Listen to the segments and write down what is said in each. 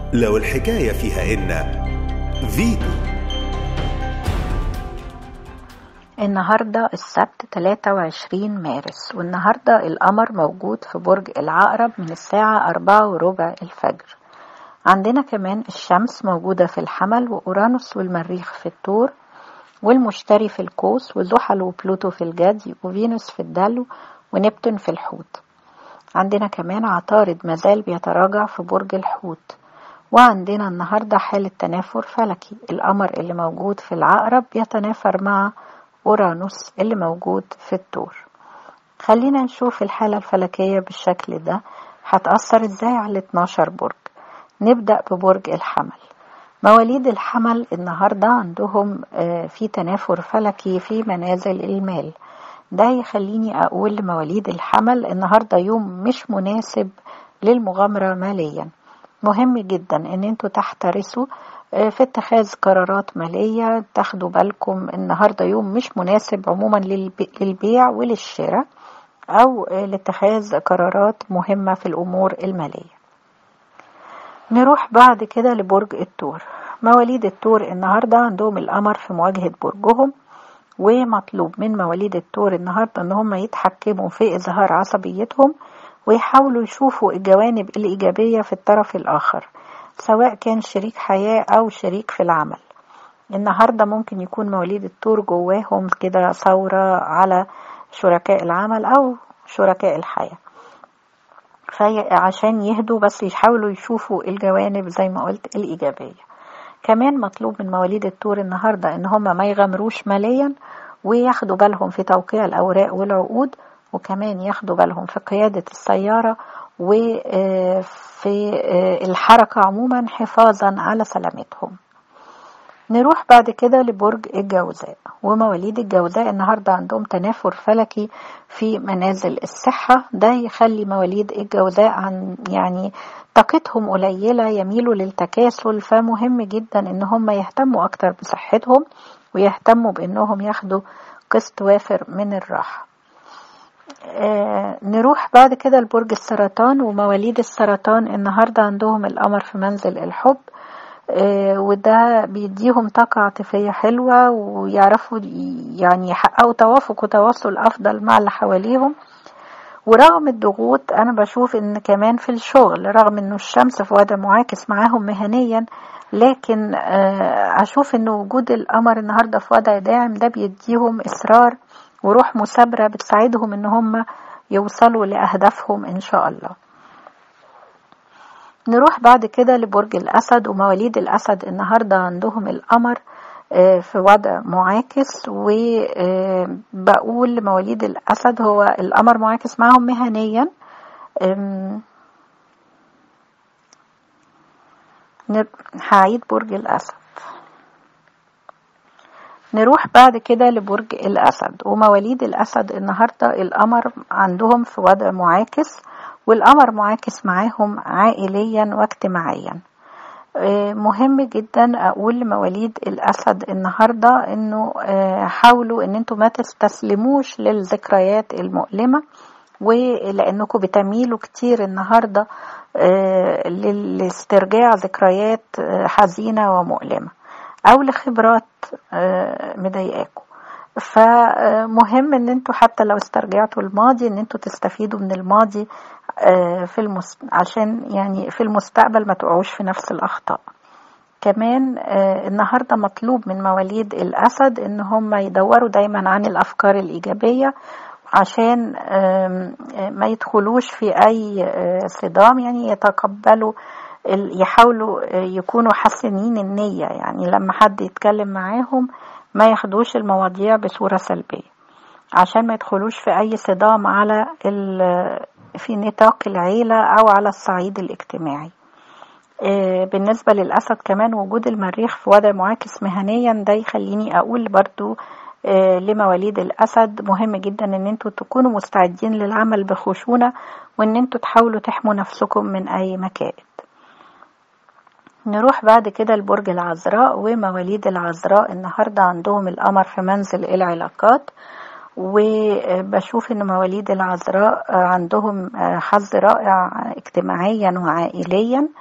لو الحكاية فيها إن فيتو النهاردة السبت 23 مارس والنهاردة القمر موجود في برج العقرب من الساعة أربعة وربع الفجر عندنا كمان الشمس موجودة في الحمل وأورانوس والمريخ في الثور والمشتري في القوس وزحل وبلوتو في الجدي وفينوس في الدلو ونبتون في الحوت عندنا كمان عطارد مازال بيتراجع في برج الحوت وعندنا النهاردة حالة تنافر فلكي القمر اللي موجود في العقرب يتنافر مع أورانوس اللي موجود في الثور خلينا نشوف الحالة الفلكية بالشكل ده هتأثر ازاي على 12 برج نبدأ ببرج الحمل مواليد الحمل النهاردة عندهم في تنافر فلكي في منازل المال ده يخليني أقول لمواليد الحمل النهاردة يوم مش مناسب للمغامرة ماليا مهم جدا ان انتوا تحترسوا في اتخاذ قرارات مالية تاخدوا بالكم النهاردة يوم مش مناسب عموما للبيع وللشراء أو لاتخاذ قرارات مهمة في الأمور المالية نروح بعد كده لبرج الثور مواليد الثور النهاردة عندهم القمر في مواجهة برجهم ومطلوب من مواليد الثور النهاردة ان هم يتحكموا في إظهار عصبيتهم ويحاولوا يشوفوا الجوانب الإيجابية في الطرف الآخر سواء كان شريك حياة أو شريك في العمل النهاردة ممكن يكون مواليد الثور جواهم كده ثورة على شركاء العمل أو شركاء الحياة عشان يهدوا بس يحاولوا يشوفوا الجوانب زي ما قلت الإيجابية كمان مطلوب من مواليد الثور النهاردة إن هم ما يغامروش ماليا وياخدوا بالهم في توقيع الأوراق والعقود وكمان ياخدوا بالهم في قيادة السيارة وفي الحركة عموما حفاظا على سلامتهم نروح بعد كده لبرج الجوزاء ومواليد الجوزاء النهاردة عندهم تنافر فلكي في منازل الصحة ده يخلي مواليد الجوزاء عن يعني طاقتهم قليلة يميلوا للتكاسل فمهم جدا ان هم يهتموا اكتر بصحتهم ويهتموا بانهم ياخدوا قسط وافر من الراحة آه نروح بعد كده لبرج السرطان ومواليد السرطان النهاردة عندهم القمر في منزل الحب آه وده بيديهم طاقة عاطفية حلوة ويعرفوا يعني يحققوا توافق وتواصل أفضل مع اللي حواليهم ورغم الضغوط أنا بشوف إن كمان في الشغل رغم إنه الشمس في وضع معاكس معاهم مهنيا لكن آه أشوف إن وجود القمر النهاردة في وضع داعم ده بيديهم إصرار وروح مثابرة بتساعدهم إن هم يوصلوا لأهدافهم إن شاء الله نروح بعد كده لبرج الأسد ومواليد الأسد النهاردة عندهم القمر في وضع معاكس وبقول لمواليد الأسد هو القمر معاكس معهم مهنيا هعيد برج الأسد نروح بعد كده لبرج الأسد ومواليد الأسد النهاردة القمر عندهم في وضع معاكس والقمر معاكس معاهم عائليا واجتماعيا مهم جدا اقول لمواليد الاسد النهارده انه حاولوا ان انتم ما تستسلموش للذكريات المؤلمه ولانكم بتميلوا كتير النهارده لاسترجاع ذكريات حزينه ومؤلمه او لخبرات مضايقاكم فمهم ان انتوا حتى لو استرجعتوا الماضي ان انتوا تستفيدوا من الماضي في المست... عشان يعني في المستقبل ما تقعوش في نفس الاخطاء كمان النهارده مطلوب من مواليد الاسد ان هم يدوروا دايما عن الافكار الايجابيه عشان ما يدخلوش في اي صدام يعني يتقبلوا يحاولوا يكونوا حسنين النية يعني لما حد يتكلم معاهم ما ياخدوش المواضيع بصورة سلبية عشان ما يدخلوش في أي صدام على في نطاق العيلة أو على الصعيد الاجتماعي بالنسبة للأسد كمان وجود المريخ في وضع معاكس مهنيا ده يخليني أقول برضو لمواليد الأسد مهم جدا ان انتوا تكونوا مستعدين للعمل بخشونة وان انتوا تحاولوا تحموا نفسكم من أي مكائد نروح بعد كده لبرج العذراء ومواليد العذراء النهاردة عندهم القمر في منزل العلاقات وبشوف ان مواليد العذراء عندهم حظ رائع اجتماعيا وعائليا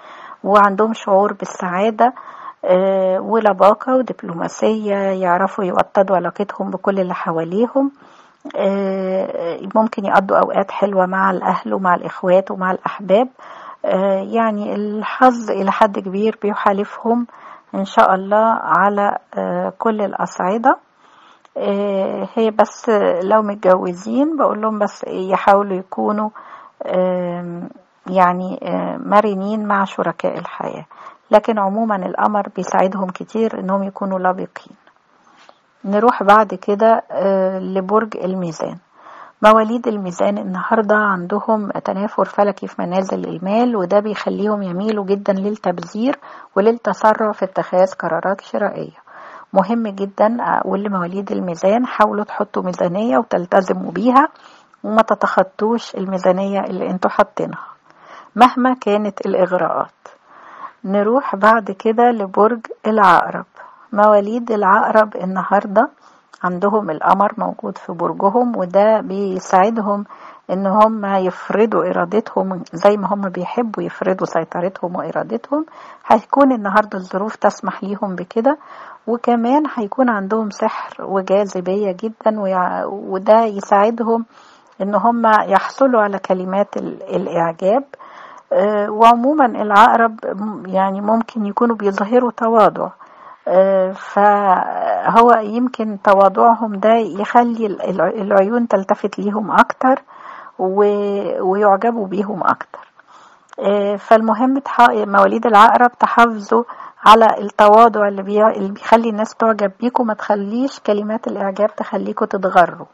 وعندهم شعور بالسعادة آه، ولباقة ودبلوماسية يعرفوا يوطدوا علاقتهم بكل اللي حواليهم آه، ممكن يقضوا أوقات حلوة مع الأهل ومع الإخوات ومع الأحباب آه، يعني الحظ إلى حد كبير بيحالفهم إن شاء الله على آه، كل الأصعدة آه، هي بس لو متجوزين بقول لهم بس يحاولوا يكونوا آم، يعني آه، مرنين مع شركاء الحياة لكن عموما القمر بيساعدهم كتير انهم يكونوا لبقين نروح بعد كده آه، لبرج الميزان مواليد الميزان النهاردة عندهم تنافر فلكي في منازل المال وده بيخليهم يميلوا جدا للتبذير وللتسرع في اتخاذ قرارات شرائية مهم جدا أقول لمواليد الميزان حاولوا تحطوا ميزانية وتلتزموا بيها وما تتخطوش الميزانية اللي انتوا حاطينها مهما كانت الإغراءات نروح بعد كده لبرج العقرب مواليد العقرب النهارده عندهم القمر موجود في برجهم وده بيساعدهم ان هم يفرضوا ارادتهم زي ما هم بيحبوا يفرضوا سيطرتهم وارادتهم هيكون النهارده الظروف تسمح ليهم بكده وكمان هيكون عندهم سحر وجاذبية جدا ويع- وده يساعدهم ان هم يحصلوا على كلمات ال- الاعجاب آه، وعموما العقرب م- يعني ممكن يكونوا بيظهروا تواضع آه، فهو يمكن تواضعهم ده يخلي ال- الع- العيون تلتفت ليهم أكتر و- ويعجبوا بيهم أكتر آه، فالمهم تح- مواليد العقرب تحافظوا على التواضع اللي, بي... اللي بيخلي الناس تعجب بيكم ما تخليش كلمات الإعجاب تخليكم تتغروا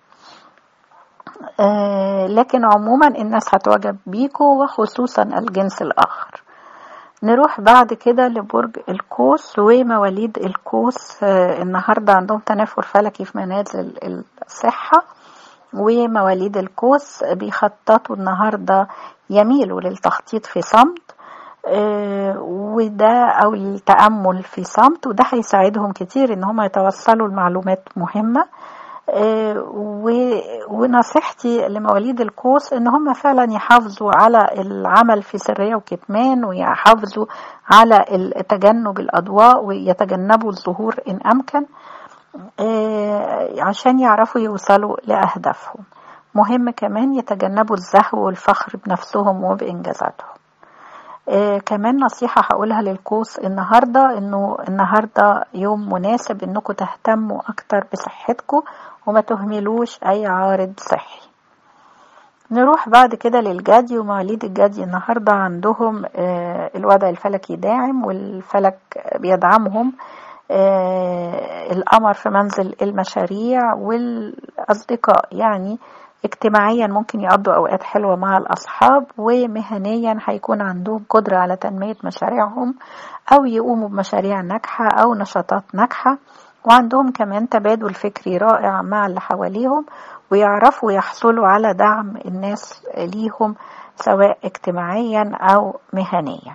آه، لكن عموما الناس هتعجب بيكوا وخصوصا الجنس الآخر نروح بعد كده لبرج القوس ومواليد القوس آه، النهاردة عندهم تنافر فلكي في منازل الصحة ومواليد القوس بيخططوا النهاردة يميلوا للتخطيط في صمت آه، وده او التأمل في صمت وده هيساعدهم كتير ان هم يتوصلوا لمعلومات مهمة آه، و- ونصيحتي لمواليد القوس ان هم فعلا يحافظوا على العمل في سرية وكتمان ويحافظوا على ال- تجنب الأضواء ويتجنبوا الظهور إن أمكن آه، عشان يعرفوا يوصلوا لأهدافهم مهم كمان يتجنبوا الزهو والفخر بنفسهم وبإنجازاتهم آه كمان نصيحة هقولها للقوس النهاردة انه النهاردة يوم مناسب انكم تهتموا اكتر بصحتكم وما تهملوش اي عارض صحي نروح بعد كده للجدي ومواليد الجدي النهاردة عندهم آه الوضع الفلكي داعم والفلك بيدعمهم آه القمر في منزل المشاريع والأصدقاء يعني اجتماعيا ممكن يقضوا أوقات حلوة مع الأصحاب ومهنيا هيكون عندهم قدرة على تنمية مشاريعهم أو يقوموا بمشاريع ناجحة أو نشاطات ناجحة وعندهم كمان تبادل فكري رائع مع اللي حواليهم ويعرفوا يحصلوا على دعم الناس ليهم سواء اجتماعيا أو مهنيا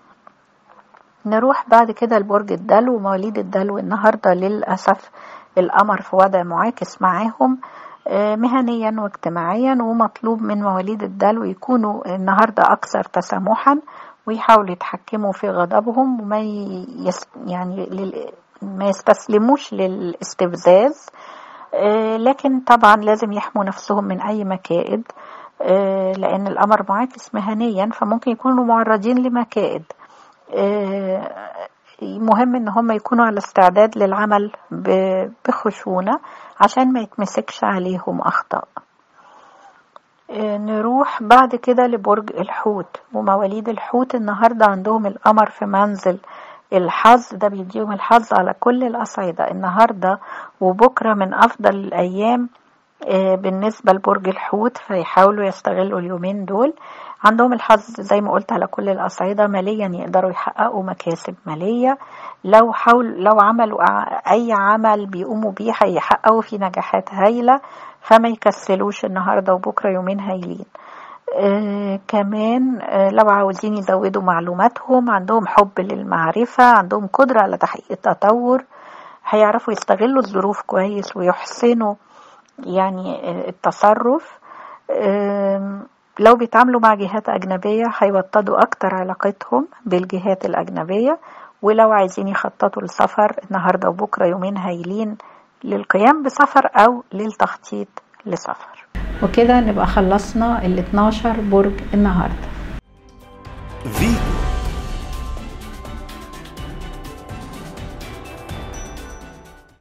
نروح بعد كده لبرج الدلو مواليد الدلو النهاردة للأسف القمر في وضع معاكس معاهم مهنيا واجتماعيا ومطلوب من مواليد الدلو يكونوا النهاردة أكثر تسامحا ويحاولوا يتحكموا في غضبهم وما يس يعني لل ما يستسلموش للاستفزاز لكن طبعا لازم يحموا نفسهم من أي مكائد لأن القمر معاكس مهنيا فممكن يكونوا معرضين لمكائد مهم ان هم يكونوا على استعداد للعمل بخشونة عشان ما يتمسكش عليهم اخطاء نروح بعد كده لبرج الحوت ومواليد الحوت النهاردة عندهم القمر في منزل الحظ ده بيديهم الحظ على كل الأصعدة النهاردة وبكرة من أفضل الأيام بالنسبة لبرج الحوت فيحاولوا يستغلوا اليومين دول عندهم الحظ زي ما قلت على كل الأصعدة ماليا يقدروا يحققوا مكاسب مالية لو حاول لو عملوا أي عمل بيقوموا بيه هيحققوا فيه نجاحات هايلة فما يكسلوش النهاردة وبكرة يومين هايلين آه كمان آه لو عاوزين يزودوا معلوماتهم عندهم حب للمعرفة عندهم قدرة على تحقيق التطور هيعرفوا يستغلوا الظروف كويس ويحسنوا يعني التصرف لو بيتعاملوا مع جهات أجنبية هيوطدوا أكتر علاقتهم بالجهات الأجنبية ولو عايزين يخططوا لسفر النهاردة وبكرة يومين هايلين للقيام بسفر أو للتخطيط لسفر وكده نبقى خلصنا ال 12 برج النهارده